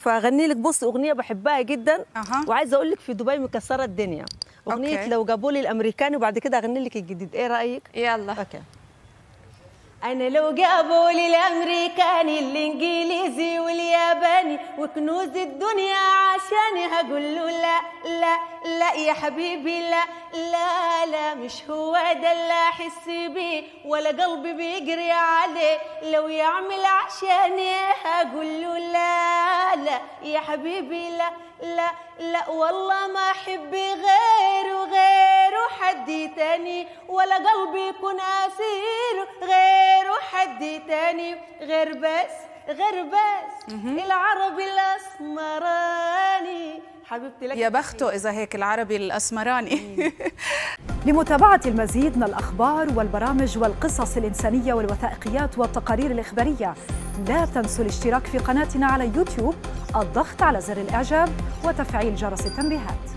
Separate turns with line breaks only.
فاغني لك بص اغنيه بحبها جدا
أها.
وعايزه اقول لك في دبي مكسره الدنيا اغنيه
أوكي.
لو جابوا لي الامريكاني وبعد كده اغني لك الجديد ايه رايك
يلا
اوكي انا لو جابوا لي الامريكاني الانجليزي والياباني وكنوز الدنيا عشاني هقول له لا لا لا يا حبيبي لا لا لا مش هو ده اللي احس بيه ولا قلبي بيجري عليه لو يعمل عشاني هقول له لا لا يا حبيبي لا لا لا والله ما احب غيره غيره حد تاني ولا قلبي يكون اسير غيره حد تاني غير بس غير بس العربي الاسمراني حبيبتي لك
يا بخته اذا هيك العربي الاسمراني
لمتابعة المزيد من الأخبار والبرامج والقصص الإنسانية والوثائقيات والتقارير الإخبارية لا تنسوا الاشتراك في قناتنا على يوتيوب الضغط على زر الإعجاب وتفعيل جرس التنبيهات